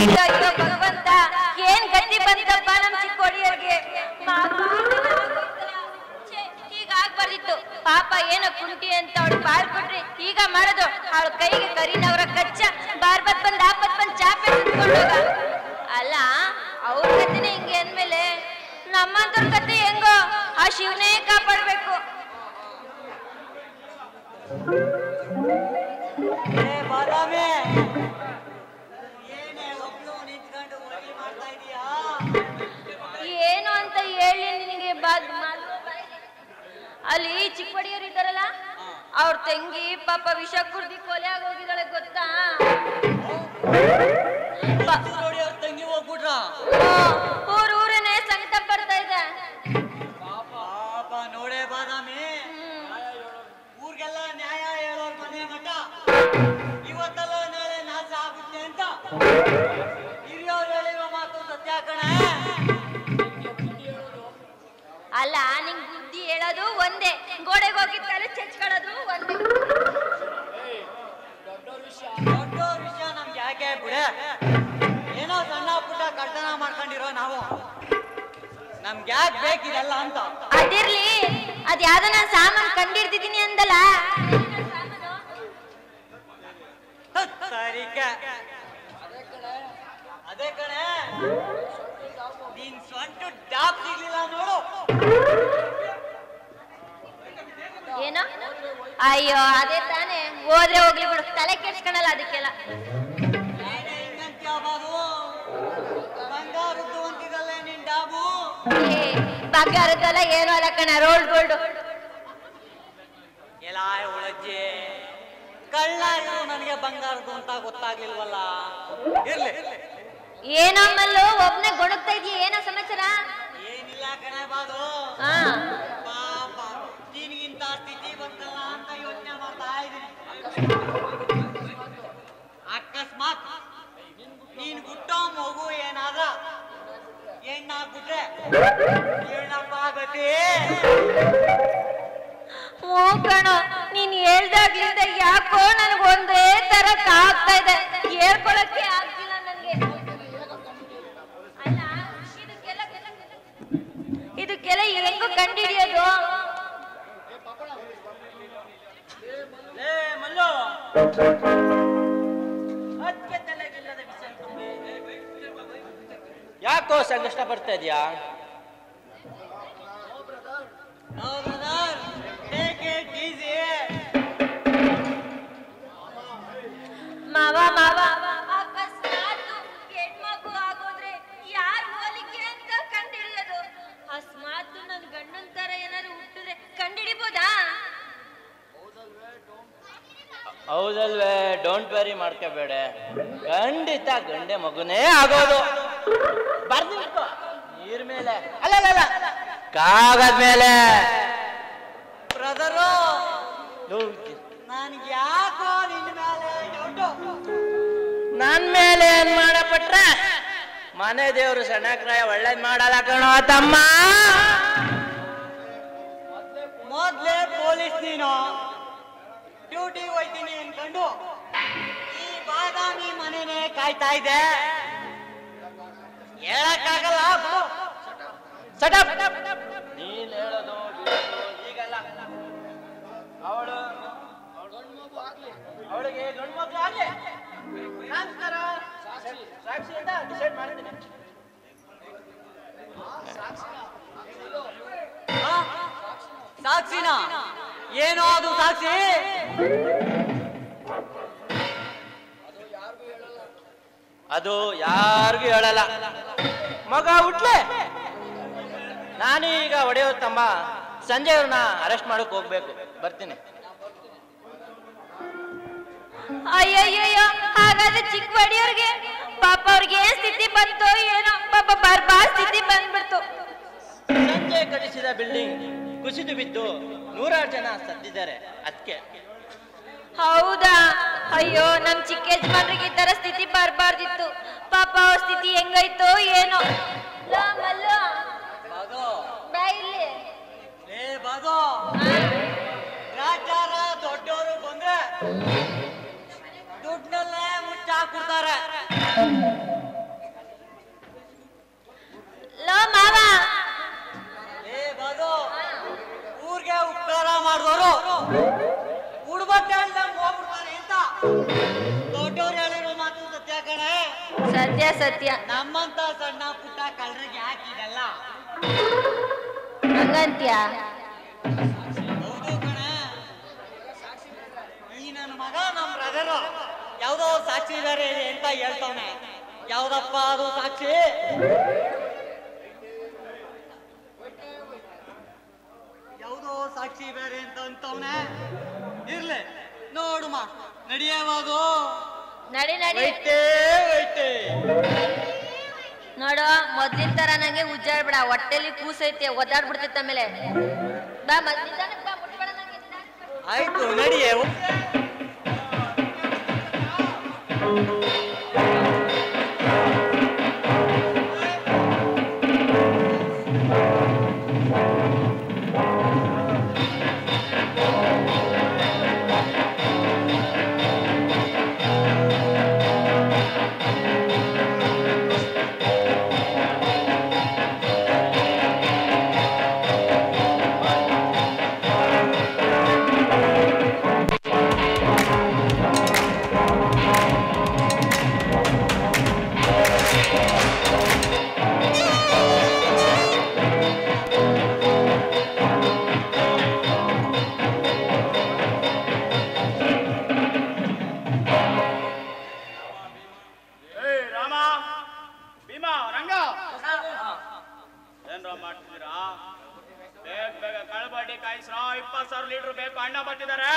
ಅಯ್ಯೋ ಅಯ್ಯೋ ಭಗವಂತ ಏನ್ ಗತಿ ಬಂತಪ್ಪ ನಮ್ ಚಿಕ್ಕ ಒಡಿಯರ್ಗೆ ಈಗ ಆಗ್ಬಾರ್ದಿತ್ತು ಪಾಪ ಏನೋ ಕುಂಟಿ ಅಂತ ಅವಳು ಬಾಳ್ ಕೊಟ್ರಿ ಈಗ ಮಾಡೋದು ಅವಳ ಕೈಗೆ ಕರಿನವರ ಕಚ್ಚ ಬಾರ್ಬತ್ ಬಂದ್ ಆಪತ್ ಬಂದ್ ಚಾಪೆ ಸುತ್ಕೊಂಡೋಗ ಅಲ್ಲ ಅವ್ರ ಕತೆನೆ ಹಿಂಗೆ ಅಂದ್ಮೇಲೆ ನಮ್ಮಂತವ್ರ ಕತೆ ಹೆಂಗೋ ಆ ಶಿವನೇ ಕಾಪಾಡ್ಬೇಕು ಏ ಬಾದಾಮಿ ಏನೇ ಒಬ್ಳು ನಿಂತ್ಕೊಂಡು ಒಲಿ ಮಾಡ್ತಾ ಇದೀಯಾ ಏನು ಅಂತ ಹೇಳಿ ನಿನಗೆ ಬಾದ್ ಮಾಲು ಅಲ್ಲಿ ಚಿಕ್ಕಪಡಿಯರು ಇದ್ದಾರಲ್ಲ ಅವ್ರ ತಂಗಿ ಪಾಪ ವಿಷ ಕುಡ್ದಿ ಕೊಲೆ ಆಗೋಗಿದ್ದಾಳೆ ಗೊತ್ತಾ ಪ- ನೋಡಿ ಅವ್ರ ತಂಗಿ ಹೋಗ್ಬಿಟ್ರ ಊರ್ ಊರನೇ ಸಂಕಟ ಪಡ್ತಾ ಇದೆ ಪಾಪ ನೋಡೇ ಬಾದಾಮಿ ಊರ್ಗೆಲ್ಲ ನ್ಯಾಯ ಹೇಳೋರ್ ಮನೆ ಮಠ ಇವತ್ತಲ್ಲ ನಾಳೆ ನಾಶ ಆಗುತ್ತೆ ಅಂತ ಹಿರಿಯವ್ರು ಹೇಳಿರೋ ಮಾತು ಸತ್ಯ ಕಣೆ ಅಲ್ಲ ನಿಂಗ್ ಬುದ್ಧಿ ಹೇಳೋದು ಒಂದೇ ಗೋಡೆಗೆ ಹೋಗಿ ತಲೆ ಚೆಚ್ಕೊಳ್ಳೋದು ಒಂದೇ ದೊಡ್ಡವ್ರ ವಿಷಯ ನಮ್ಗೆ ಯಾಕೆ ಬಿಡೆ ಏನೋ ಸಣ್ಣ ಪುಟ್ಟ ಕಳ್ತನ ಮಾಡ್ಕೊಂಡಿರೋ ನಾವು ನಮ್ಗೆ ಯಾಕೆ ಬೇಕಿದೆಲ್ಲ ಅಂತ ಅದಿರ್ಲಿ ಅದ್ ಯಾವ್ದೋ ನಾನ್ ಸಾಮಾನ್ ಕಂಡಿಡ್ತಿದೀನಿ ಅಂದಲ್ಲ ಸರಿಕೆ ಅದೇ ಕಣೆ ನೀನ್ ಸ್ವಂತ ಡಾಬ್ ಸಿಗ್ಲಿಲ್ಲ ನೋಡು ಏನು ಅಯ್ಯೋ ಅದೇ ತಾನೇ ಹೋದ್ರೆ ಹೋಗ್ಲಿ ಬಿಡು ತಲೆ ಕೆಡ್ಸ್ಕೊಳಲ್ಲ ಅದಕ್ಕೆಲ್ಲ ಏನೇ ಹಿಂಗಂತ್ಯ ಬಾಬು ಬಂಗಾರದ್ದು ಅಂತಿದಲ್ಲೇ ನಿನ್ ಡಾಬು ಏ ಬಂಗಾರದ್ದಲ್ಲ ಏನು ಅಲ್ಲ ಕಣ ರೋಲ್ಡ್ ಗೋಲ್ಡ್ ಎಲ್ಲ ಉಳಜ್ಜಿ ಕಳ್ಳ ಇವ್ರು ನನಗೆ ಬಂಗಾರದ್ದು ಅಂತ ಗೊತ್ತಾಗ್ಲಿಲ್ವಲ್ಲ ಇರ್ಲಿ ಏನೋ ಮಲ್ಲು ಒಬ್ನೇ ಗೊಣಗ್ತಾ ಇದೀಯ ಏನೋ ಸಮಾಚಾರ ಏನಿಲ್ಲ ಕಣೆ ಬಾದು ಹಾ ಪಾಪ ನಿನ್ಗಿಂತ ಸ್ಥಿತಿ ಬಂತಲ್ಲ ಅಂತ ಯೋಚನೆ ಮಾಡ್ತಾ ಇದ್ದೀನಿ ಅಕಸ್ಮಾತ್ ನೀನ್ ಹುಟ್ಟೋ ಮಗು ಏನಾದ್ರ ಹೆಣ್ಣಾಗ್ಬಿಟ್ರೆ ಏನಪ್ಪ ಆಗತ್ತೆ ಹ್ಞೂ ಕಣೋ ನೀನ್ ಹೇಳ್ದಾಗ್ಲಿಂದ ಯಾಕೋ ನನಗ್ ಒಂದೇ ತರ ಆಗ್ತಾ ಇದೆ ಹೇಳ್ಕೊಳಕ್ಕೆ ಆಗ್ತಿಲ್ಲ ನನ್ಗೆ ಅಲ್ಲ ಇದಕ್ಕೆಲ್ಲ ಇದಕ್ಕೆಲ್ಲ ಹೆಂಗು ಕಂಡಿಡಿಯೋದು ಲೇ ಮಲ್ಲು ಅದಕ್ಕೆ ತಲೆಗಿಲ್ಲದ ವಿಷಯ ತುಂಬಿ ಯಾಕೋ ಸಂಕಷ್ಟ ಬರ್ತಾ ಇದೆಯಾ No, brother. Take it easy. ಮಾವ ಮಾವ ಅಕಸ್ಮಾತ್ ಹೆಣ್ಮಗು ಆಗೋದ್ರೆ ಯಾರು ಹೋಲಿಕೆ ಅಂತ ಕಂಡಿಡಿಯೋದು ಅಕಸ್ಮಾತ್ ನನ್ ಗಂಡನ್ ತರ ಏನಾದ್ರು ಹುಟ್ಟಿದ್ರೆ ಕಂಡಿಡಿಬೋದಾ ಹೌದಲ್ವೇ ಡೋಂಟ್ ವೆರಿ ಮಾಡ್ಕೋಬೇಡ ಖಂಡಿತ ಗಂಡೆ ಮಗುನೇ ಆಗೋದು ಬರ್ದು ನೀರ್ ಮೇಲೆ ಅಲ್ಲಲ್ಲ ಕಾಗದ ಮೇಲೆ ಬ್ರದರು ಹೌದು. ನನ್ಗೆ ಯಾಕೋ ನಿನ್ನ ಮೇಲೆ ಡೌಟು ನನ್ ಮೇಲೆ ಏನ್ ಮಾಡಪಟ್ರೆ ಮನೆ ದೇವ್ರು ಸಣ್ಣಕ್ರಾಯ ಒಳ್ಳೇದ್ ಮಾಡಲ್ಲ ಕಣೋ ತಮ್ಮ ಮೊದ್ಲೇ ಪೊಲೀಸ್ ನೀನು ಡ್ಯೂಟಿ ಹೋಯ್ತೀನಿ ಅನ್ಕೊಂಡು ಈ ಬಾದಾಮಿ ಮನೆನೇ ಕಾಯ್ತಾ ಇದೆ ಹೇಳಕ್ಕಾಗಲ್ಲ ಬಿಡು. ಸಟಪ್ ನೀನ್ ಹೇಳೋದು ಬೀಳೋದು ಈಗಲ್ಲ ಅವಳು ಅವಳಿಗೆ ಗಂಡು ಮಕ್ಳು ಆಗ್ಲಿ ನಂತರ ಸಾಕ್ಷಿ ಅಂತ ಡಿಸೈಡ್ ಮಾಡಿದ್ದೀನಿ ಆ? ಸಾಕ್ಷಿನ ಏನೋ ಅದು ಸಾಕ್ಷಿ ಅದು ಯಾರಿಗೂ ಹೇಳಲ್ಲ ಮಗ ಹುಟ್ಲೆ ನಾನೀಗ ಒಡೆಯೋ ತಮ್ಮ ಸಂಜೆ ಅವ್ರನ್ನ ಅರೆಸ್ಟ್ ಮಾಡಕ್ ಹೋಗ್ಬೇಕು ಬರ್ತೀನಿ ಅಯ್ಯಯ್ಯಯ್ಯೋ ಹಾಗಾದ್ರೆ ಚಿಕ್ಕ ಬಡಿಯವ್ರಿಗೆ ಪಾಪ ಅವ್ರಿಗೆ ಏನ್ ಸ್ಥಿತಿ ಬಂತೋ ಏನೋ ಪಾಪ ಬರ್ಬಾರ್ ಸ್ಥಿತಿ ಬಂದ್ಬಿಡ್ತು ಸಂಜೆ ಕಟ್ಟಿಸಿದ ಬಿಲ್ಡಿಂಗ್ ಕುಸಿದು ಬಿದ್ದು ನೂರಾರು ಜನ ಸತ್ತಿದ್ದಾರೆ ಅದಕ್ಕೆ ಹೌದಾ ಅಯ್ಯೋ ನಮ್ ಚಿಕ್ಕ ಯಜಮಾನ್ರಿಗೆ ಈ ತರ ಸ್ಥಿತಿ ಬರ್ಬಾರ್ದಿತ್ತು ಪಾಪ ಅವ್ರ ಸ್ಥಿತಿ ಹೆಂಗೈತೋ ಏನೋ ಲೋ ಮಲ್ಲು ಬಾದು ಬಾ ಇಲ್ಲಿ ಲೇ ಬಾದು ಗ್ರಾಚಾರ ದೊಡ್ಡವರು ಬಂದ್ರೆ ದುಡ್ಡಲ್ಲೇ ಮುಚ್ಚಾಕ್ಬಿಡ್ತಾರೆ ಸತ್ಯ ಸತ್ಯ ನಮ್ಮಂತ ಸಣ್ಣ ಪುಟ್ಟ ಕಳ್ರಿಗೆ ಯಾಕಿದೆಲ್ಲ ಹಂಗಂತ್ಯ ಹೌದು ಕಣ ಈ ನನ್ನ ಮಗ ನಮ್ ಬ್ರದರ್ ಯಾವ್ದೋ ಸಾಕ್ಷಿ ಬೇರೆ ಇದೆ ಅಂತ ಹೇಳ್ತವನೆ ಯಾವ್ದಪ್ಪ ಅದು ಸಾಕ್ಷಿ ಯಾವ್ದೋ ಸಾಕ್ಷಿ ಬೇರೆ ಅಂತ ಅಂತವನೆ ಇರ್ಲಿ ನೋಡುಮ ನಡೆಯಬಹುದು ನಡಿ ನಡಿ ವೈಟೇ ವೈಟೇ ನೋಡು ಮೊದ್ಲಿನ ತರ ನಂಗೆ ಉಜ್ಜಾಡ್ಬೇಡ ಹೊಟ್ಟೆಲಿ ಕೂಸೈತೆ ಒದ್ದಾಡ್ಬಿಡ್ತೈತೆ ಆಮೇಲೆ ಬಾ ಮತ್ ನಿಧಾನಕ್ ಬಾ ಮುಟ್ಬೇಡ ನಂಗೆ ನಿಧಾನಕ್ ಬಾ. ಆಯ್ತು ನಡಿಯೇ ಏಯ್ ರಾಮ ಭೀಮಾ ರಂಗ ಏನ್ರ ಮಾಡ್ತಿದ್ದೀರಾ ಬೇಗ ಬೇಗ ಕಳಬಡ್ಡಿ ಕಾಯಿಸ್ರ ಇಪ್ಪತ್ತು ಸಾವಿರ ಲೀಟರ್ ಬೇಕು ಅಣ್ಣ ಬರ್ತಿದ್ದಾರೆ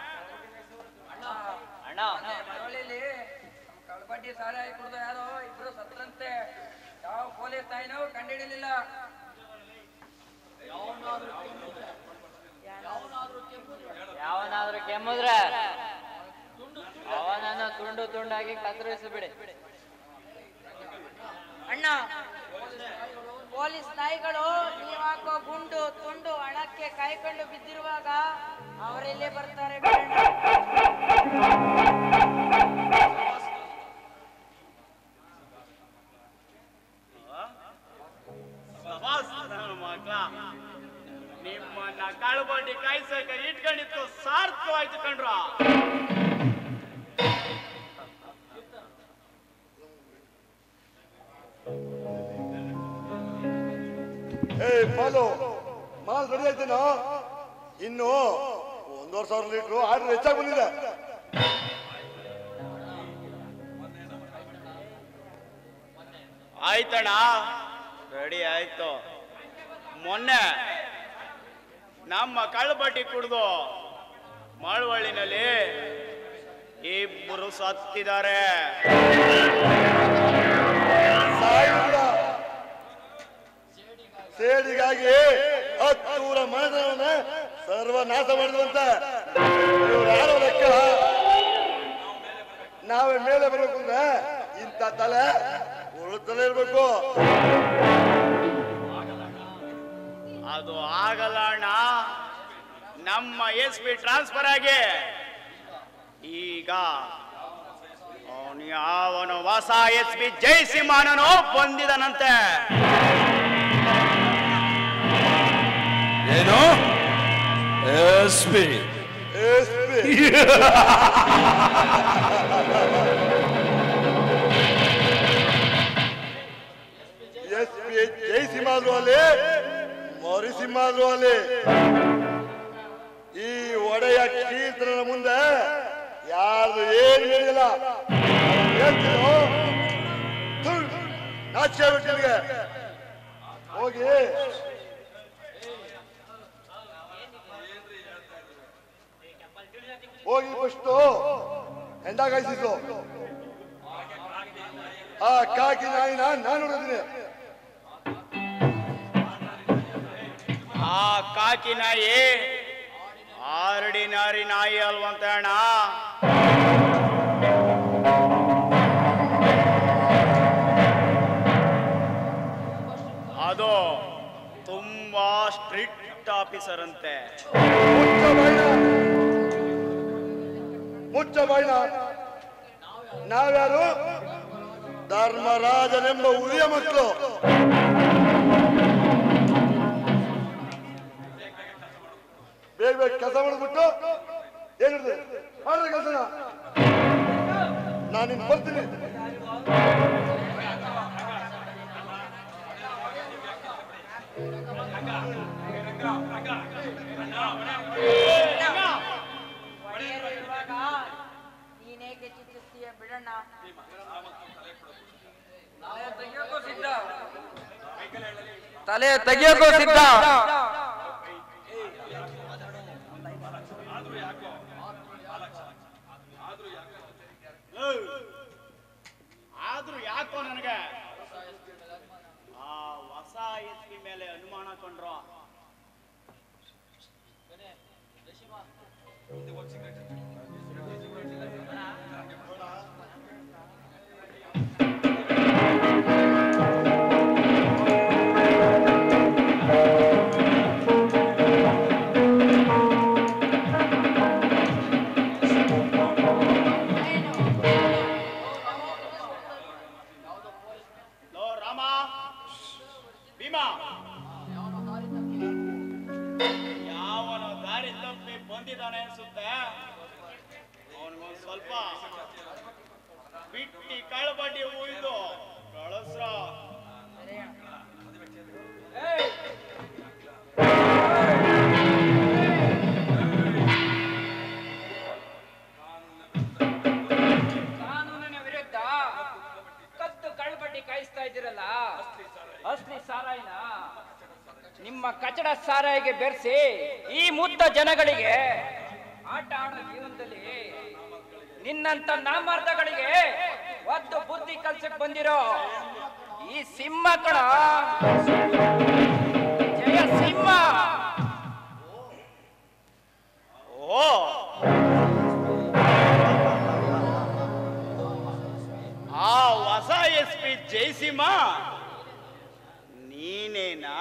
ಅಣ್ಣ ಮಳವಳ್ಳಿಲಿ ಕಳ್ಬಡ್ಡಿ ಸಾರಾಯಿ ಕುಡ್ದು ಯಾರೋ ಇಬ್ರು ಸತ್ರಂತೆ ಯಾವ ಪೊಲೀಸ್ ತಾಯಿನೂ ಕಂಡಿಡಿಲಿಲ್ಲ ಯಾವನಾದ್ರೂ ಕೆಮ್ಮಿದ್ರೆ ಅವನನ್ನ ತುಂಡು ತುಂಡಾಗಿ ಕತ್ತರಿಸಿಬಿಡಿ ಅಣ್ಣ ಪೊಲೀಸ್ ನಾಯಿಗಳು ನೀವ್ ಹಾಕೋ ಗುಂಡು ತುಂಡು ಹಣಕ್ಕೆ ಕಾಯ್ಕೊಂಡು ಬಿದ್ದಿರುವಾಗ ಅವರೆಲ್ಲೇ ಬರ್ತಾರೆ ಬಿಡಣ್ಣ ಸವಾಸ್ ನನ್ನ ಮಕ್ಳ ನಿಮ್ಮನ್ನ ಕಳಬಡ್ಡಿ ಕಾಯಿಸಕ ಇಟ್ಕೊಂಡಿತ್ತು ಸಾರ್ಥಕವಾಯ್ತು ಕಣ್ರ ಏ ಫಾಲು ಮಾಲ್ ರೆಡಿ ಆಯ್ತೇನೋ ಇನ್ನು ಒಂದೂವರೆ ಸಾವಿರ ಲೀಟ್ರು ಆರ್ಡರ್ ಹೆಚ್ಚಾಗಿ ಬಂದಿದೆ ಆಯ್ತಣ್ಣ ರೆಡಿ ಆಯ್ತು ಮೊನ್ನೆ ನಮ್ಮ ಕಳ್ಳಬಟ್ಟಿ ಕುಡ್ದು ಮಳವಳ್ಳಿನಲ್ಲಿ ಇಬ್ಬರು ಸತ್ತಿದ್ದಾರೆ ಸಾಯುವುದಿಲ್ಲ. ಸೇಡಿಗಾಗಿ ಹತ್ತೂರ ಮನೆತನವನ್ನ ಸರ್ವನಾಶ ಮಾಡಿದಂತ ಯಾರೋ ಲೆಕ್ಕ ನಾವೇ ಮೇಲೆ ಬರ್ಬೇಕು ಅಂದ್ರೆ ಇಂಥ ತಲೆ ಉಳುತ್ತಲೇ ಇರ್ಬೇಕು ಅದು ಆಗಲ್ಲ ಅಣ್ಣ ನಮ್ಮ ಎಸ್ ಪಿ ಟ್ರಾನ್ಸ್ಫರ್ ಆಗಿ ಈಗ ಅವನು ಯಾವನು ಹೊಸ ಎಸ್ ಪಿ ಜಯಸಿಂಹನನು ಬಂದಿದನಂತೆ ಏನು S P S P S P Jai ಸಿಂಹಾದ್ರು ಅಲ್ಲಿ ಮರಿ ಸಿಂಹಾದ್ರು ಅಲ್ಲಿ ಈ ಒಡೆಯ ಕೀರ್ತನ ಮುಂದೆ ಯಾರ್ದು ಏನು ಹೇಳಿಲ್ಲ ಹೇಳ್ತೀನೋ ನಾಚಿಕೆ ಆಗ್ಬೇಕು ನಿನಗೆ ಹೋಗಿ ಹೋಗಿ ಫಸ್ಟು ಹೆಂಡ ಕಾಯಿಸಿದ್ದು ಆ ಕಾಕಿ ನಾಯಿನ ನಾನು ನೋಡಿದ್ದೀನಿ ಆ ಕಾಕಿ ನಾಯಿ ಆರ್ಡಿನರಿ ನಾಯಿ ಅಲ್ವಂತ ಅಣ್ಣ ಅದು ತುಂಬಾ ಸ್ಟ್ರಿಕ್ಟ್ ಆಫೀಸರ್ ಅಂತೆ ಮುಚ್ಚ ಬಾಯ್ನ ಮುಚ್ಚ ಬಾಯ್ನ ನಾವ್ಯಾರು ಧರ್ಮರಾಜನೆಂಬ ಉರಿಯ ಮಕ್ಕಳು ಬೇಗ ಬೇಗ ಕೆಲಸ ಮಾಡಿಬಿಟ್ಟು ಏನಿರ್ತದೆ ಮಾಡ್ರಿ ಕೆಲಸನ ನಾನು ಇನ್ನು ಬರ್ತೀನಿ ತಲೆ ತೆಗಿಯೋಕೋ ಸಿದ್ಧ ಆದ್ರೂ ಯಾಕೋ ನನಗೆ ಆ ಹೊಸ ಎಸ್ ಪಿ ಮೇಲೆ ಅನುಮಾನ ಕೊಂಡ್ರು ಲೋ ರಾಮ ಭೀಮಾ ಯಾವನ ದಾರಿ ತಪ್ಪಿ ಬಂದಿದ್ದಾನೆ ಅನ್ಸುತ್ತೆ ಅವನಿಗೊಂದ್ ಸ್ವಲ್ಪ ಬಿಟ್ಟಿ ಕಳಬಡ್ಡಿ ಉಳಿದು ಕಳಸ್ರ ಕಾನೂನಿನ ವಿರುದ್ಧ ಕದ್ದು ಕಳ್ಬಡ್ಡಿ ಕಾಯಿಸ್ತಾ ಇದ್ದೀರಲ್ಲ ಅಸ್ಲಿ ಸಾರಾಯಿನ ನಿಮ್ಮ ಕಚಡ ಸಾರಾಯಿಗೆ ಬೆರೆಸಿ ಈ ಮುದ್ದ ಜನಗಳಿಗೆ ಆಟ ಆಡೋ ಜೀವನದಲ್ಲಿ ನಿನ್ನಂತ ನಾಮಾರ್ಥಗಳಿಗೆ ಒದ್ದು ಬುದ್ಧಿ ಕಲ್ಸಕ್ ಬಂದಿರೋ ಈ ಸಿಂಹ ಕಣ ಜಯ ಸಿಂಹ ಓ ಆ ಹೊಸ ಎಸ್ ಪಿ ಜಯಸಿಂಹ ನೀನೇನಾ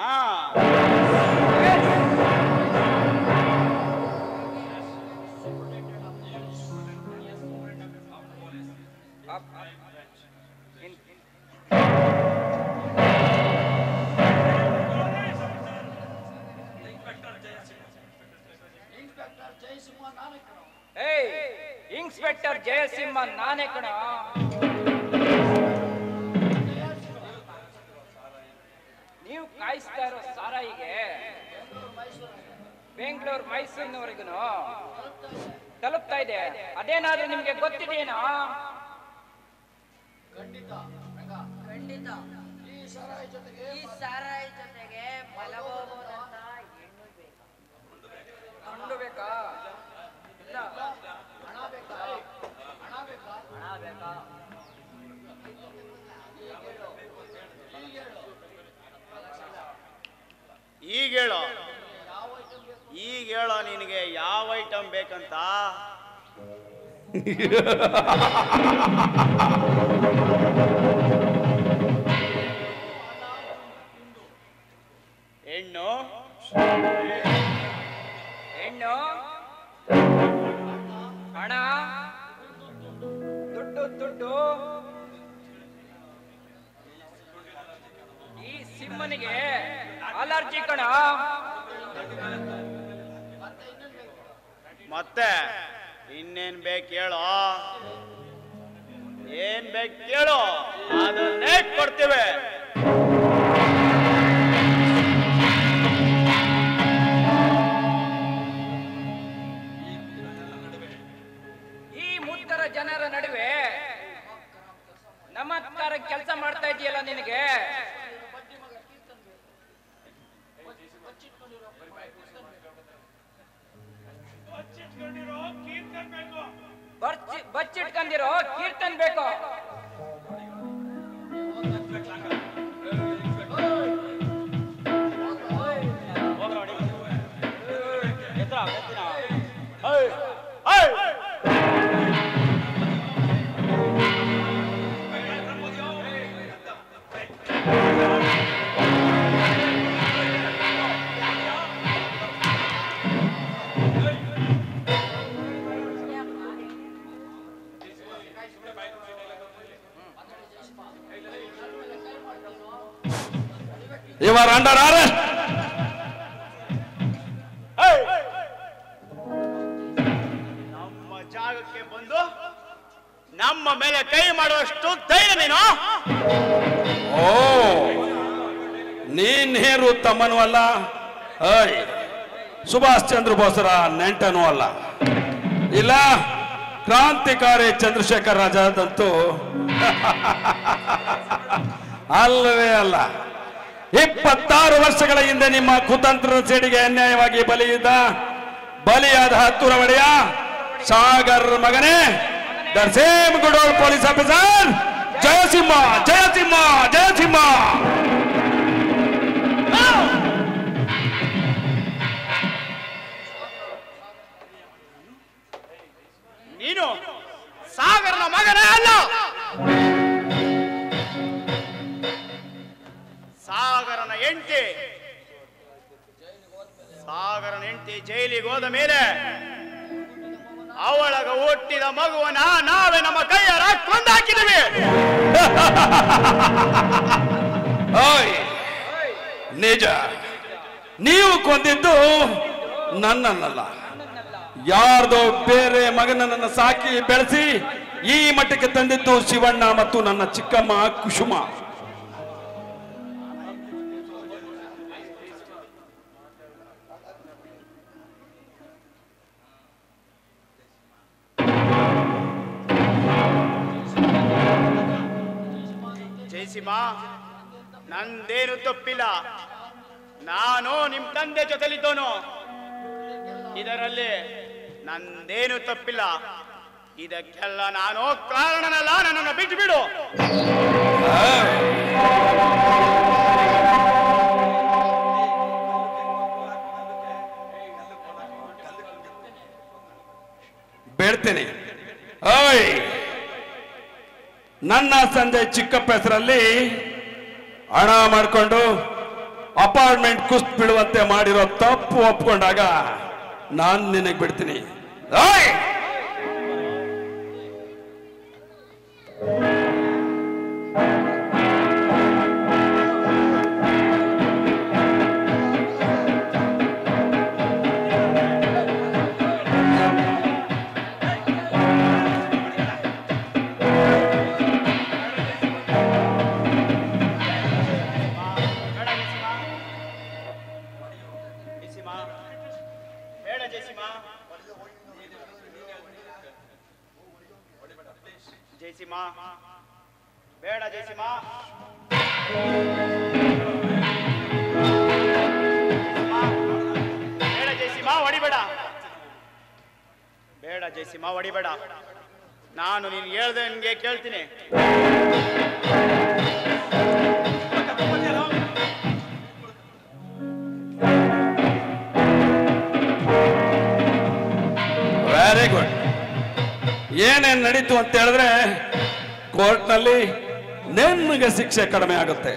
ಏಯ್ ಇನ್ಸ್ಪೆಕ್ಟರ್ ಜಯಸಿಂಹ ನಾನೇ ಕಣ ನೀವು ಕಾಯಿಸ್ತಾ ಇರೋ ಸಾರಾಯಿಗೆ ಬೆಂಗಳೂರು ಮೈಸೂರಿನವರೆಗೂ ತಲುಪ್ತಾ ಇದೆ ಅದೇನಾದ್ರೂ ನಿಮ್ಗೆ ಗೊತ್ತಿದೆಯೇನಾ ಖಂಡಿತ ಈ ಸಾರಾಯಿ ಜೊತೆಗೆ ಮಲಗೋಬೋದಂತ ಹೆಣ್ಣು ಬೇಕು ಗಂಡು ಬೇಕಾ ಇಲ್ಲ ಈಗ ಹೇಳೋ ಈಗ ಹೇಳೋ ನಿನಗೆ ಯಾವ ಐಟಮ್ ಬೇಕಂತ ಹೆಣ್ಣು ಹೆಣ್ಣು ಹಣ ದುಡ್ಡು ದುಡ್ಡು ಈ ಸಿಂಹನಿಗೆ ಅಲರ್ಜಿ ಕಣ ಮತ್ತೆ ಇನ್ನೇನ್ ಬೇಕು ಹೇಳೋ ಏನ್ ಬೇಕು ಕೇಳು ಅದನ್ನೇ ಕೊಡ್ತೀವಿ ಈ ಮುತ್ತರ ಜನರ ನಡುವೆ ನಮಸ್ಕಾರ ಕೆಲಸ ಮಾಡ್ತಾ ಇದೆಯಲ್ಲ ನಿನಗೆ ಬರ್ಚಿ ಬಚ್ಚಿಟ್ಕೊಂಡಿರೋ ಕೀರ್ತನ್ ಬೇಕು You are under arrest. ನಮ್ಮ ಜಾಗಕ್ಕೆ ಬಂದು ನಮ್ಮ ಮೇಲೆ ಕೈ ಮಾಡುವಷ್ಟು ಧೈರ್ಯ ನೀನು ಓ ನೀನೇರು ತಮ್ಮನೂ ಅಲ್ಲ ಐ ಸುಭಾಷ್ ಚಂದ್ರ ಬೋಸರ ನೆಂಟನೂ ಅಲ್ಲ ಇಲ್ಲ ಕ್ರಾಂತಿಕಾರಿ ಚಂದ್ರಶೇಖರ್ ರಾಜಾದಂತೂ ಅಲ್ಲವೇ ಅಲ್ಲ ಇಪ್ಪತ್ತಾರು ವರ್ಷಗಳ ಹಿಂದೆ ನಿಮ್ಮ ಕುತಂತ್ರದ ಸೇಡಿಗೆ ಅನ್ಯಾಯವಾಗಿ ಬಲಿಯಿದ್ದ ಬಲಿಯಾದ ಹತ್ತೂರ ಒಡೆಯ ಸಾಗರ್ ಮಗನೇ the same good old police officer Jayasimha Jayasimha Jayasimha ನೀನು ಸಾಗರನ ಮಗನೇ ಅಲ್ಲ ಸಾಗರನ ಹೆಂಡತಿ ಸಾಗರನ ಹೆಂಡತಿ ಜೈಲಿಗೆ ಹೋದ ಮೇಲೆ ಅವಳಗ ಹುಟ್ಟಿದ ಮಗುವನ್ನ ನಾವೇ ನಮ್ಮ ಕೈಯಾರ ಕೊಂದಾಕಿದ್ವಿ ಓಯ್ ನಿಜ ನೀವು ಕೊಂದಿದ್ದು ನನ್ನನ್ನಲ್ಲ ಯಾರ್ದೋ ಬೇರೆ ಮಗನನ್ನ ಸಾಕಿ ಬೆಳೆಸಿ ಈ ಮಟ್ಟಕ್ಕೆ ತಂದಿದ್ದು ಶಿವಣ್ಣ ಮತ್ತು ನನ್ನ ಚಿಕ್ಕಮ್ಮ ಕುಸುಮ ಜಯಸಿಂಹ ನಂದೇನು ತಪ್ಪಿಲ್ಲ ನಾನು ನಿಮ್ ತಂದೆ ಜೊತೆಲಿದ್ದೋನು ಇದರಲ್ಲಿ ನಂದೇನು ತಪ್ಪಿಲ್ಲ ಇದಕ್ಕೆಲ್ಲ ನಾನು ಕಾರಣನಲ್ಲ ನನ್ನನ್ನು ಬಿಟ್ಟು ಬಿಡು ಬೇಡ್ತೇನೆ ಓಯ್ ನನ್ನ ಸಂಜೆ ಚಿಕ್ಕಪ್ಪ ಹೆಸರಲ್ಲಿ ಹಣ ಮಾಡಿಕೊಂಡು ಅಪಾರ್ಟ್ಮೆಂಟ್ ಕುಸ್ತ್ ಬಿಡುವಂತೆ ಮಾಡಿರೋ ತಪ್ಪು ಒಪ್ಕೊಂಡಾಗ ನಾನು ನಿನಗೆ ಬಿಡ್ತೀನಿ ಓಯ್ ಬೇಡ ಜಯಸಿಂಹ ಜಯಸಿಂಹ ಬೇಡ ಜಯಸಿಂಹ ಜಯಸಿಂಹ ಬೇಡ ಜಯಸಿಂಹ ಬೇಡ ಜಯಸಿಂಹ ಹೊಡಿಬೇಡ ಬೇಡ ಜಯಸಿಂಹ ಹೊಡಿಬೇಡ ನಾನು ನೀನು ಹೇಳ್ದಂಗೆ ಕೇಳ್ತೀನಿ ವೆರಿ ಗುಡ್ ಏನೇನ್ ನಡೀತು ಅಂತ ಹೇಳಿದ್ರೆ ಕೋರ್ಟ್ನಲ್ಲಿ ನಿಮಗೆ ಶಿಕ್ಷೆ ಕಡಿಮೆ ಆಗುತ್ತೆ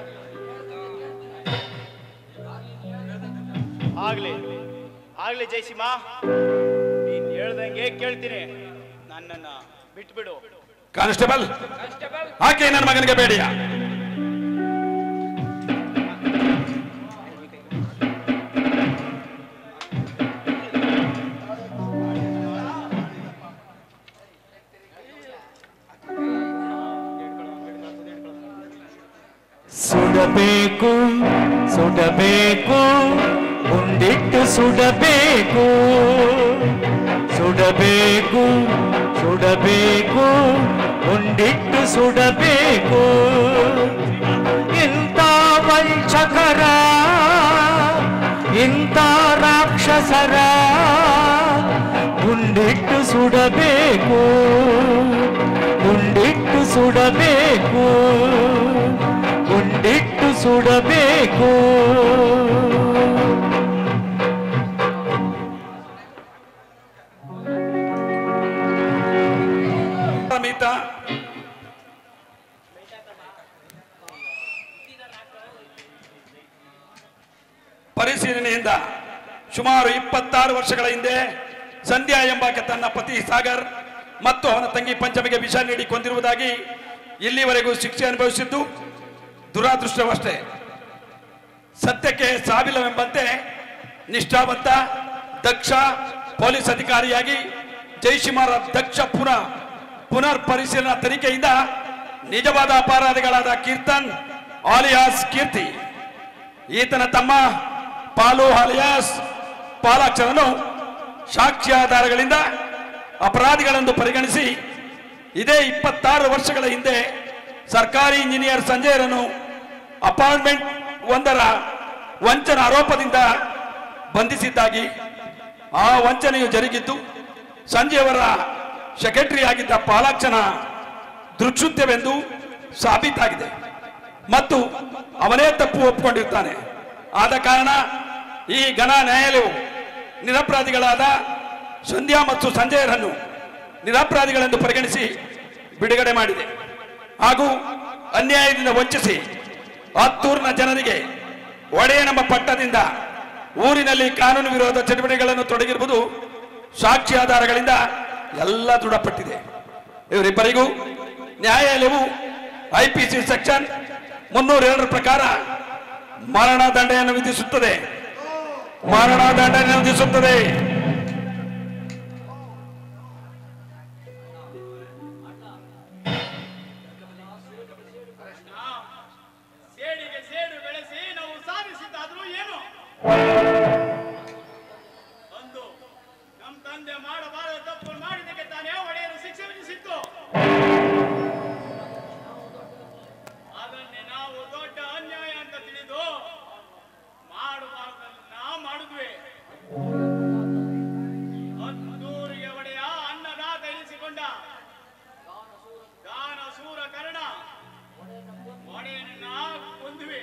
ಆಗ್ಲಿ ಆಗ್ಲಿ ಜಯಸಿಂಹ ನೀನ್ ಹೇಳ್ದಂಗೆ ಕೇಳ್ತೀನಿ ನನ್ನನ್ನ ಬಿಟ್ಬಿಡು ಕಾನ್ಸ್ಟೇಬಲ್ ಹಾಕಿ ನನ್ನ ಮಗನಿಗೆ ಬೇಡಿಯ ಸುಡಬೇಕು ಸುಡಬೇಕು ಉಂಡಿಟ್ಟು ಸುಡಬೇಕು ಸುಡಬೇಕು ಸುಡಬೇಕು ಉಂಡಿಟ್ಟು ಸುಡಬೇಕು ಇಂಥ ವಂಚಕರ ಇಂಥ ರಾಕ್ಷಸರ ಉಂಡಿಟ್ಟು ಸುಡಬೇಕು ಉಂಡಿಟ್ಟು ಸುಡಬೇಕು ಉಂಡಿಟ್ಟು ಸುಡಬೇಕು ಅಮಿತ ಪರಿಶೀಲನೆಯಿಂದ ಸುಮಾರು ಇಪ್ಪತ್ತಾರು ವರ್ಷಗಳ ಹಿಂದೆ ಸಂಧ್ಯಾ ಎಂಬಾಕೆ ತನ್ನ ಪತಿ ಸಾಗರ್ ಮತ್ತು ಅವನ ತಂಗಿ ಪಂಚಮಿಗೆ ವಿಷ ನೀಡಿ ಕೊಂದಿರುವುದಾಗಿ ಇಲ್ಲಿವರೆಗೂ ಶಿಕ್ಷೆ ಅನುಭವಿಸಿದ್ದು ದುರಾದೃಷ್ಟವಷ್ಟೇ ಸತ್ಯಕ್ಕೆ ಸಾವಿಲ್ಲವೆಂಬಂತೆ ನಿಷ್ಠಾವಂತ ದಕ್ಷ ಪೊಲೀಸ್ ಅಧಿಕಾರಿಯಾಗಿ ಜೈಶಿಮಾರ ದಕ್ಷ ಪುನಃ ಪುನರ್ ಪರಿಶೀಲನಾ ತನಿಖೆಯಿಂದ ನಿಜವಾದ ಅಪರಾಧಿಗಳಾದ ಕೀರ್ತನ್ ಆಲಿಯಾಸ್ ಕೀರ್ತಿ ಈತನ ತಮ್ಮ ಪಾಲು ಆಲಿಯಾಸ್ ಪಾಲಾಕ್ಷರನ್ನು ಸಾಕ್ಷಿ ಆಧಾರಗಳಿಂದ ಅಪರಾಧಿಗಳೆಂದು ಪರಿಗಣಿಸಿ ಇದೇ ಇಪ್ಪತ್ತಾರು ವರ್ಷಗಳ ಹಿಂದೆ ಸರ್ಕಾರಿ ಇಂಜಿನಿಯರ್ ಸಂಜಯರನ್ನು ಅಪಾರ್ಟ್ಮೆಂಟ್ ಒಂದರ ವಂಚನ ಆರೋಪದಿಂದ ಬಂಧಿಸಿದ್ದಾಗಿ ಆ ವಂಚನೆಯು ಜರುಗಿದ್ದು ಸಂಜೆಯವರ ಸೆಕ್ರೆಟರಿ ಆಗಿದ್ದ ಪಾಲಾಕ್ಷನ ದೃಕ್ಷುತ್ಯವೆಂದು ಸಾಬೀತಾಗಿದೆ ಮತ್ತು ಅವನೇ ತಪ್ಪು ಒಪ್ಪಿಕೊಂಡಿರ್ತಾನೆ ಆದ ಕಾರಣ ಈ ಘನ ನ್ಯಾಯಾಲಯವು ನಿರಪರಾಧಿಗಳಾದ ಸಂಧ್ಯಾ ಮತ್ತು ಸಂಜಯರನ್ನು ನಿರಪರಾಧಿಗಳೆಂದು ಪರಿಗಣಿಸಿ ಬಿಡುಗಡೆ ಮಾಡಿದೆ ಹಾಗೂ ಅನ್ಯಾಯದಿಂದ ವಂಚಿಸಿ ಹತ್ತೂರಿನ ಜನರಿಗೆ ಒಡೆಯನೆಂಬ ಪಟ್ಟದಿಂದ ಊರಿನಲ್ಲಿ ಕಾನೂನು ವಿರೋಧ ಚಟುವಟಿಕೆಗಳನ್ನು ತೊಡಗಿರುವುದು ಸಾಕ್ಷಿ ಆಧಾರಗಳಿಂದ ಎಲ್ಲ ದೃಢಪಟ್ಟಿದೆ ಇವರಿಬ್ಬರಿಗೂ ನ್ಯಾಯಾಲಯವು ಐಪಿಸಿ ಸೆಕ್ಷನ್ ಮುನ್ನೂರ ಎರಡರ ಪ್ರಕಾರ ಮರಣ ದಂಡೆಯನ್ನು ವಿಧಿಸುತ್ತದೆ ಮರಣ ದಂಡನೆಯನ್ನು ವಿಧಿಸುತ್ತದೆ ಸೇಡಿಗೆ ಸೇಡು ಬೆಳೆಸಿ ನಾವು ಸಾಧಿಸಿದ್ದಾದ್ರೂ ಏನು ಒಂದು ನಮ್ ತಂದೆ ಮಾಡಬಾರದ ತಪ್ಪು ಮಾಡಿದ್ದಕ್ಕೆ ತಾನೇ ಒಡೆಯರು ಶಿಕ್ಷೆ ವಿಧಿಸಿತ್ತು ಅದನ್ನೇ ನಾವು ದೊಡ್ಡ ಅನ್ಯಾಯ ಅಂತ ತಿಳಿದು ಮಾಡಬಾರದನ್ನ ಮಾಡಿದ್ವಿ ಹತ್ತೂರಿಗೆ ಒಡೆಯ ಅನ್ನದಾತ ಎನಿಸಿಕೊಂಡ ದಾನ ಸೂರ ಕರ್ಣ ಒಡೆಯನನ್ನ ಕೊಂದ್ವಿ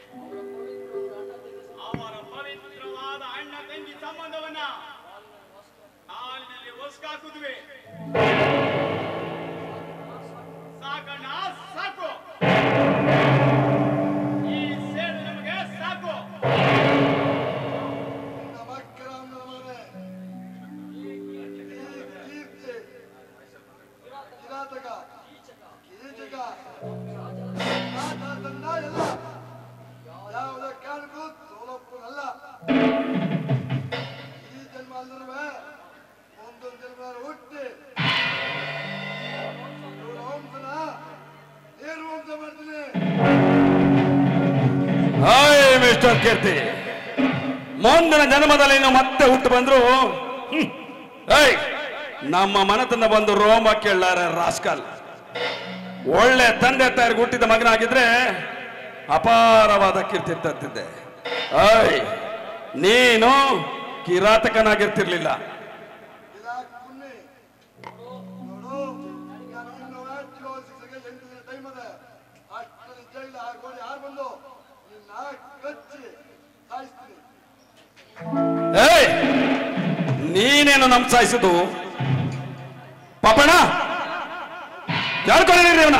ಅವರ ಪವಿತ್ರವಾದ ಅಣ್ಣ ತಂಗಿ ಸಂಬಂಧವನ್ನ ಕಾಲಿನಲ್ಲಿ ಒಸ್ಕಾಕಿದ್ವಿ ಸಾಕಣ್ಣ ಸಾಕು ಈ ಸೇಡು ನಮಗೆ ಸಾಕು ನಮಸ್ಕಾರ ಕೀರ್ತಿ ಕಿರಾತಕ ಕೀಚಕ ಮಾತಾಡ್ತನ್ನ ಎಲ್ಲ ಯಾವುದೇ ಕಾರಣಕ್ಕೂ ಸೋಲಪ್ಪನಲ್ಲ ಈ ಜನ್ಮ ಅಲ್ಲರೂ ಒಂದೊಂದು ಜನ್ಮ ಹುಟ್ಟಿ ಇವ್ರ ವಂಶನ ನಿರ್ವಂಶ ಮಾಡ್ತೀನಿ ಹಾಯ್ ಮಿಸ್ಟರ್ ಕೀರ್ತಿ ಮುಂದಿನ ಜನ್ಮದಲ್ಲಿ ನೀನು ಮತ್ತೆ ಹುಟ್ಟು ಬಂದ್ರು ಹ್ಮ್. ಏಯ್ ನಮ್ಮ ಮನತನ ಬಂದು ರೋಮ ಕೇಳಾರ ರಾಸ್ಕಲ್ ಒಳ್ಳೆ ತಂದೆ ತಾಯಿಗೆ ಹುಟ್ಟಿದ ಮಗನಾಗಿದ್ರೆ ಅಪಾರವಾದ ಕೀರ್ತಿ ತತ್ತಿದ್ದೆ ಏಯ್ ನೀನು ಕಿರಾತಕನಾಗಿರ್ತಿರ್ಲಿಲ್ಲ ಇದಾಕ್ ಪುಣ್ಯ ನೋಡು ನಾನು ಇನ್ನು ಆಕ್ಟಿವ್ ಶಿಕ್ಷೆಗೆ ಎಂಟು ದಿನ ಟೈಮ್ ಅದ ಅಷ್ಟರಲ್ಲಿ ಜೈಲು ಹಾಕೊಂಡು ಯಾರು ಬಂದು ನಿನ್ನ ಕಚ್ಚಿ ಸಾಯಿಸ್ತೀನಿ ಏಯ್ ನೀನೇನು ನಮ್ ಸಾಯಿಸಿದು ಪಾಪಣ್ಣ ಹೇಳ್ಕೊಂಡಿರಿ ಅವನ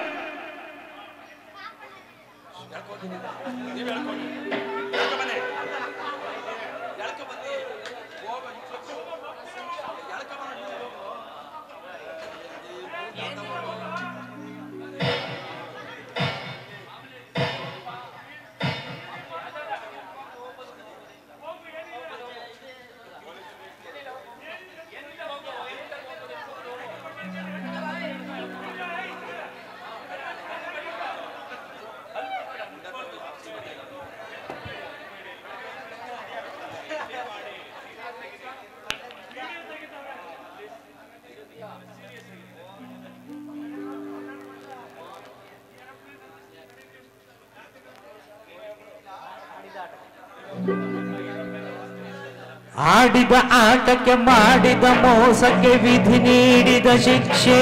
ಆಡಿದ ಆಟಕ್ಕೆ ಮಾಡಿದ ಮೋಸಕ್ಕೆ ವಿಧಿ ನೀಡಿದ ಶಿಕ್ಷೆ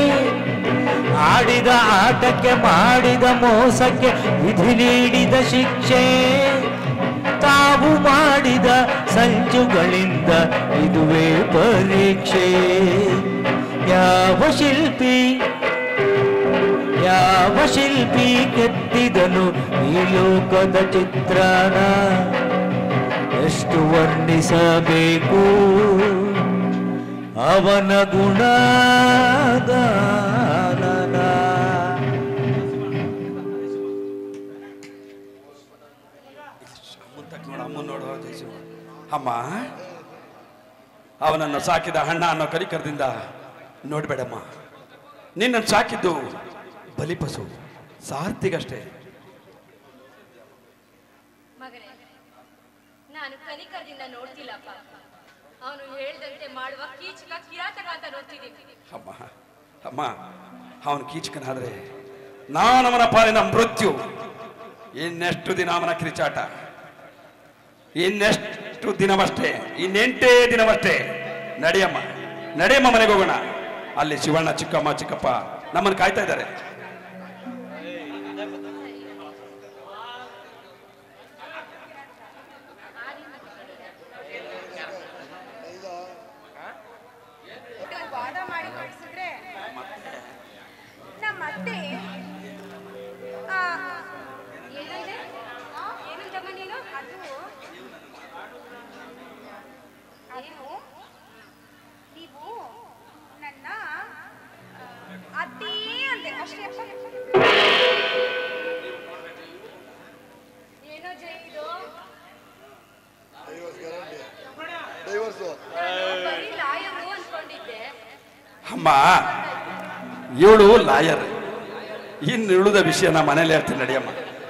ಆಡಿದ ಆಟಕ್ಕೆ ಮಾಡಿದ ಮೋಸಕ್ಕೆ ವಿಧಿ ನೀಡಿದ ಶಿಕ್ಷೆ ತಾವು ಮಾಡಿದ ಸಂಚುಗಳಿಂದ ಇದುವೇ ಪರೀಕ್ಷೆ ಯಾವ ಶಿಲ್ಪಿ ಯಾವ ಶಿಲ್ಪಿ ಕೆತ್ತಿದನು ಈ ಲೋಕದ ಚಿತ್ರಣ ಎಷ್ಟು ವರ್ಣಿಸಬೇಕು ಅವನ ಗುಣಗಾನನ ಅಮ್ಮನ್ ನೋಡು ಜಯಸಿಂಹ. ಅಮ್ಮ ಅವನನ್ನು ಸಾಕಿದ ಅಣ್ಣ ಅನ್ನೋ ಕರಿಕರದಿಂದ ನೋಡ್ಬೇಡಮ್ಮ ನಿನ್ನನ್ನು ಸಾಕಿದ್ದು ಬಲಿಪಸು ಸಾರ್ತಿಗಷ್ಟೇ ಮಗನೇ ನಾನು ಕನಿಕರದಿಂದ ನೋಡ್ತಿಲ್ಲಪ್ಪ ಅವನು ಹೇಳ್ದಂತೆ ಮಾಡುವ ಕೀಚಕ ಕಿರಾತಕ ಅಂತ ನೋಡ್ತಿದ್ದೀನಿ ಅಮ್ಮ ಅಮ್ಮ ಅವನು ಕೀಚಕನಾದ್ರೆ ನಾನವನ ಪಾಲಿನ ಮೃತ್ಯು ಇನ್ನೆಷ್ಟು ದಿನ ಅವನ ಕಿರಿಚಾಟ ಇನ್ನೆಷ್ಟು ದಿನವಷ್ಟೇ ಇನ್ನೆಂಟೇ ದಿನವಷ್ಟೇ ನಡಿಯಮ್ಮ ನಡಿಯಮ್ಮ ಮನೆಗೆ ಹೋಗೋಣ ಅಲ್ಲಿ ಶಿವಣ್ಣ ಚಿಕ್ಕಮ್ಮ ಚಿಕ್ಕಪ್ಪ ನಮ್ಮನ್ನು ಕಾಯ್ತಾ ಇದ್ದಾರೆ ವಾದ ಮಾಡಿ ಕಳಿಸಿದ್ರೆ ನಮ್ಮ ಅತ್ತೆ ಆ, ಏನಿದೆ ಏನಂತಮ್ಮ ನೀನು ಅದು ಏನು ನೀವು ನನ್ನ ಆ, ಅತ್ತಿ ಅಂತೆ ಅಷ್ಟೇ ಅಪ್ಪ ಏನೋ ಜೈ ಇದು ಡೈವರ್ಸ್ ಗ್ಯಾರಂಟಿ ಡೈವರ್ಸು ಬರೀ ಲಾಯರು ಅನ್ಕೊಂಡಿದ್ದೆ ಅಮ್ಮ ಇವಳು ಲಾಯರ್ ಇನ್ನು ಉಳಿದ ವಿಷಯ ನಾ ಮನೇಲಿ ಹೇಳ್ತೀನಿ ನಡಿಯಮ್ಮ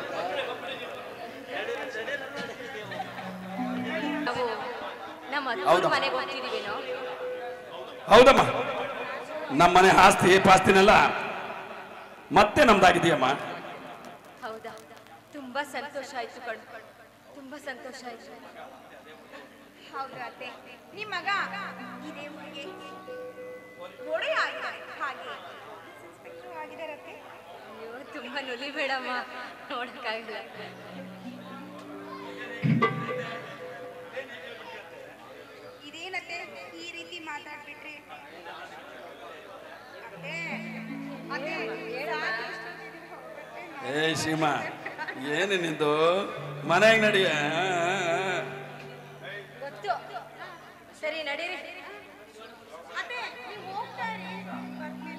ನಾವು ನಮ್ಮ ಅತ್ತೆ ಹೌದಮ್ಮ. ಮನೆಗೆ ಹೋಗ್ತಿದೀವೇನೋ ಹೌದಮ್ಮ ನಮ್ಮನೆ ಆಸ್ತಿ ಪಾಸ್ತಿನೆಲ್ಲ ಮತ್ತೆ ನಮ್ದಾಗಿದೆಯಮ್ಮ ಹೌದಾ ತುಂಬಾ ಸಂತೋಷ ಆಯ್ತು ಕಣ್ ತುಂಬಾ ಸಂತೋಷ ಆಯ್ತು ಹೌದು ಅತ್ತೆ ನಿಮ್ಮ ಮಗ ಇದೇ ಊರಿಗೆ ಒಡೆಯ ಆಗಿದ್ದಾರೆ ಹಾಗೆ ಇನ್ಸ್ಪೆಕ್ಟರ್ ಆಗಿದ್ದಾರೆ ಅತ್ತೆ ಅಯ್ಯೋ ತುಂಬಾ ನುಲಿಬೇಡಮ್ಮ ನೋಡಕ್ಕಾಗಲ್ಲ ಇದೇನತ್ತೆ ಈ ರೀತಿ ಮಾತಾಡ್ಬಿಟ್ರಿ ಅತ್ತೆ ಅತ್ತೆ ಸಾಕು ಇಷ್ಟೊತ್ತಿಗೆ ಏ ಸೀಮಾ ಏನು ನಿಂದು ಮನೆಗೆ ನಡಿಯ ಗೊತ್ತು ಸರಿ ನಡೀರಿ ಅತ್ತೆ ನೀವು ಹೋಗ್ತಾ ಇರಿ ಬರ್ತೀನಿ.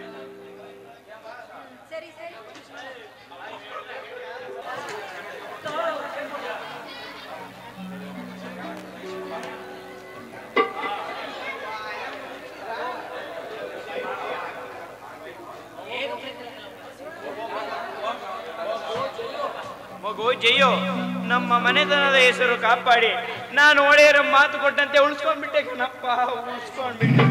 ಸರಿ ಸರಿ ಮಗು ಜಯ್ಯೋ ನಮ್ಮ ಮನೆತನದ ಹೆಸರು ಕಾಪಾಡಿ ನಾನು ಒಡೆಯರ ಮಾತು ಕೊಟ್ಟಂತೆ ಉಳಿಸ್ಕೊಂಡ್ಬಿಟ್ಟೆ ಕಣಪ್ಪ ಉಳಿಸ್ಕೊಂಡ್ಬಿಟ್ಟೆ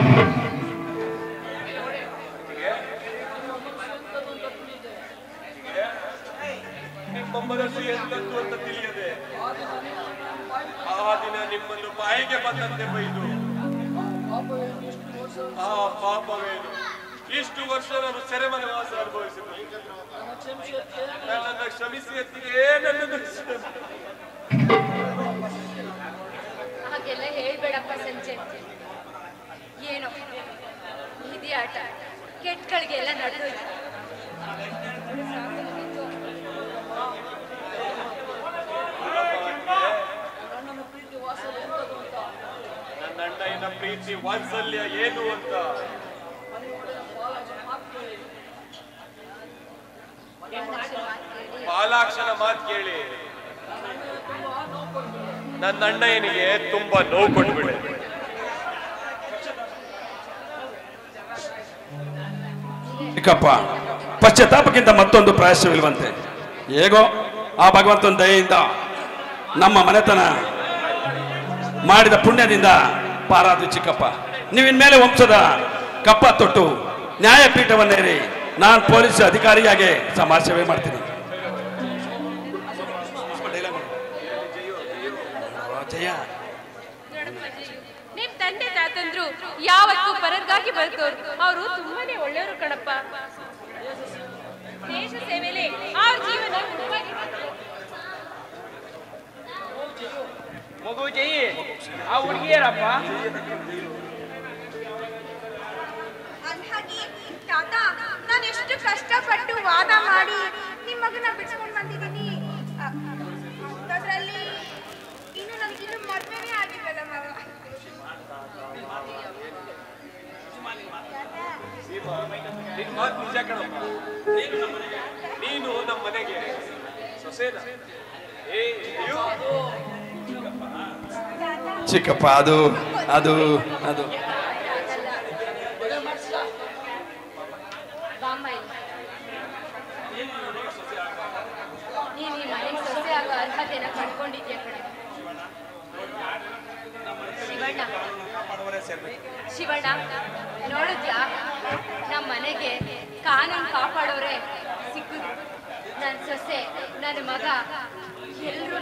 ನಿಮ್ಮ ಮನಸ್ಸು ಎಂತದ್ದು ಅಂತ ತಿಳಿಯದೆ ಆ ದಿನ ನಿಮ್ಮನ್ನು ಬಾಯಿಗೆ ಬಂದಂತೆ ಬೈದು ಆ ಪಾಪವೇನು ಇಷ್ಟು ವರ್ಷ ನಾನು ಸೆರೆಮನವಾಸ ಅನುಭವಿಸಿದ್ದು ನನ್ನನ್ನು ಕ್ಷಮಿಸಿ ಎತ್ತಿಗೆ ನನ್ನನ್ನು ಕ್ಷಮಿಸಿ. ಹಾಗೆಲ್ಲ ಹೇಳ್ಬೇಡಪ್ಪ ಸಂಜೆ ಏನೋ ಇದೇ ಆಟ ಕೆಟ್ಟಗಳಿಗೆಲ್ಲ ನಡೆದೋಯ್ತು ನನ್ನ ಅಣ್ಣಯ್ಯನ ಪ್ರೀತಿ ವಾತ್ಸಲ್ಯ ಏನು ಅಂತ ಬಾಲಾಕ್ಷನ ಮಾತು ಕೇಳಿ ನನ್ನ ಅಣ್ಣಯ್ಯನಿಗೆ ತುಂಬಾ ನೋವು ಕೊಟ್ಬಿಡೆ ಚಿಕ್ಕಪ್ಪ ಪಶ್ಚಾತ್ತಾಪಕ್ಕಿಂತ ಮತ್ತೊಂದು ಪ್ರಾಯಶ್ಯವಿಲ್ವಂತೆ ಹೇಗೋ ಆ ಭಗವಂತನ ದಯೆಯಿಂದ ನಮ್ಮ ಮನೆತನ ಮಾಡಿದ ಪುಣ್ಯದಿಂದ ಪಾರಾದು ಚಿಕ್ಕಪ್ಪ ನೀವಿನ್ಮೇಲೆ ವಂಶದ ಕಪ್ಪ ತೊಟ್ಟು ನ್ಯಾಯಪೀಠವನ್ನೇರಿ ನಾನು ಪೊಲೀಸ್ ಅಧಿಕಾರಿಯಾಗಿ ಸಮಾಜ ಸೇವೆ ಮಾಡ್ತೀನಿ ಜಯ ನಿಮ್ ತಂದೆ ತಾತಂದ್ರು ಯಾವತ್ತೂ ಪರರಿಗಾಗಿ ಬದುಕೋರು ಅವರು ತುಂಬಾನೇ ಒಳ್ಳೆಯವರು ಕಣಪ್ಪ ದೇಶ ಸೇವೆಲೆ ಅವ್ರ ಜೀವನ ಮುಡುಪಾಗಿತ್ತು. ಮಗು ಜಯಿ ಆ ಹುಡುಗಿಯರಪ್ಪ ಅಂದ್ಹಾಗೆ ತಾತ ನಾನು ಎಷ್ಟು ಕಷ್ಟಪಟ್ಟು ವಾದ ಮಾಡಿ ನಿಮ್ಮ ಮಗನ ಬಿಡ್ಸ್ಕೊಂಡು ಬಂದಿದ್ದೀನಿ ಅ- ಅಂಥದ್ರಲ್ಲಿ ಇನ್ನು ನನಗಿನ್ನು ಮದುವೆನೇ ಆಗಿಲ್ಲಲ್ಲ ಮಗ ನಿನ್ ಮಾತು ನಿಜ ಕಣಪ್ಪ ನೀನು ನಮ್ಮ ಮನೆಗೆ ನೀನು ನಮ್ಮ ಮನೆಗೆ ಸೊಸೇನ ಏ ಅಯ್ಯೋ ಚಿಕ್ಕಪ್ಪ ಅದು ಅದು ಅದು ಬಾಮ್ಮ ಇಲ್ಲಿ. ನೀನ್ ಈ ಮನೆಗೆ ಸೊಸೆ ಆಗೋ ಅರ್ಹತೆನ ಪಡ್ಕೊಂಡಿದ್ಯಾ ಕಣೆ ಶಿವಣ್ಣ ಶಿವಣ್ಣ ನೋಡಿದ್ಯಾ ನಮ್ಮ ಮನೆಗೆ ಕಾನೂನು ಕಾಪಾಡೋರೆ ಸಿಕ್ಕುದು ನನ್ನ ಸೊಸೆ ನನ್ನ ಮಗ ಎಲ್ರೂ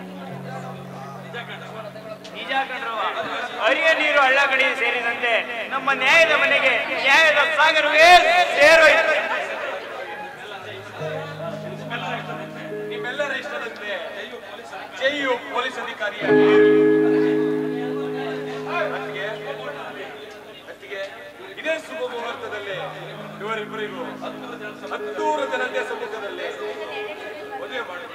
ನಿಜ ಕಣ್ರವ್ವ ಹರಿಯ ನೀರು ಹಳ್ಳ ಕಡೆ ಸೇರಿದಂತೆ ನಮ್ಮ ನ್ಯಾಯದ ಮನೆಗೆ ನ್ಯಾಯದ ಸಾಗರವೇ ಸೇರೋಯ್ತು ನಿಮ್ಮೆಲ್ಲರ ಇಷ್ಟದಂತೆ ಜೈಯು ಪೊಲೀಸ್ ಅಧಿಕಾರಿಯ ಅತ್ತಿಗೆ ಅತ್ತಿಗೆ ಇದೇ ಶುಭ ಮುಹೂರ್ತದಲ್ಲಿ ಇವರಿಬ್ಬರಿಗೂ ಹತ್ತೂರು ಜನತೆ ಸಮ್ಮುಖದಲ್ಲಿ ಮದುವೆ ಮಾಡಿದ್ರು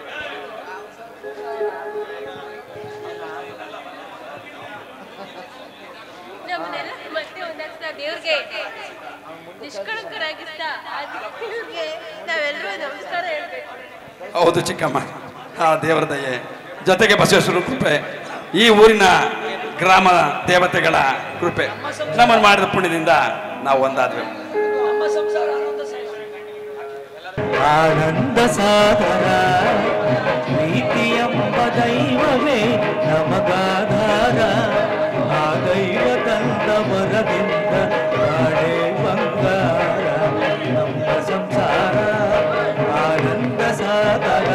ನಮ್ಮನ್ನೆಲ್ಲ ಮತ್ತೆ ಒಂದಾಗ್ತಾ ದೇವ್ರಿಗೆ ನಿಷ್ಕಳಂಕರಾಗಿಸ್ತಾ ಆ ದೇವ್ರಿಗೆ ನಾವೆಲ್ಲರೂ ನಮಸ್ಕಾರ ಹೇಳ್ಬೇಕು ಹೌದು ಚಿಕ್ಕಮ್ಮ ಆ ದೇವರ ದಯೆ ಜೊತೆಗೆ ಬಸವೇಶ್ವರ ಕೃಪೆ ಈ ಊರಿನ ಗ್ರಾಮ ದೇವತೆಗಳ ಕೃಪೆ ನಮ್ಮನ್ನು ಮಾಡಿದ ಪುಣ್ಯದಿಂದ ನಾವು ಒಂದಾದ್ವಿ ನಮ್ಮ ಸಂಸಾರ ಆನಂದ ಆನಂದ ಸಾಗರ ಪ್ರೀತಿ ಎಂಬ ದೈವವೇ ನಮಗಾಧಾರ ಆ ದೈವ ತಂದ ವರದಿಂದ ನಾಳೆ ಬಂಗಾರ ನಮ್ಮ ಸಂಸಾರ ಆನಂದ ಸಾಗರ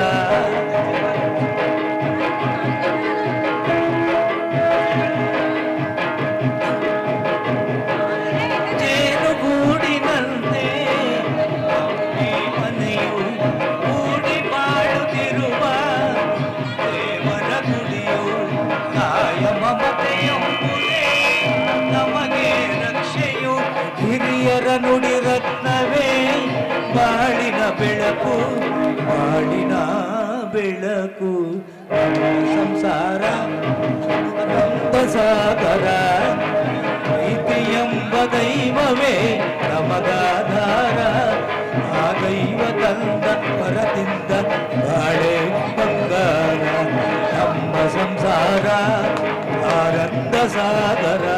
ಜೇನುಗೂಡಿನಂತೆ ಈ ಮನೆಯು ಕೂಡಿ ಬಾಳುತ್ತಿರುವ ದೇವರ ಗುಡಿಯು ಕಾಯ ಮಮತೆಯೊಂಬುದೇ ನಮಗೆ ರಕ್ಷೆಯು ಹಿರಿಯರ ನುಡಿ ರತ್ನವೇ ಬಾಳಿನ ಬೆಳಕು ಬಾಳಿನ ಬೆಳಕು ಸಂಸಾರ ಅನಂತ ಸಾಗರ ಪ್ರೀತಿ ಎಂಬ ದೈವವೇ ನಮಗಾಧಾರ ಆ ದೈವ ತಂದ ಹೊರತಿಂದ ಬಾಳೆ ಬಂಗಾರ ನಮ್ಮ ಸಂಸಾರ ಆನಂದ ಸಾಗರ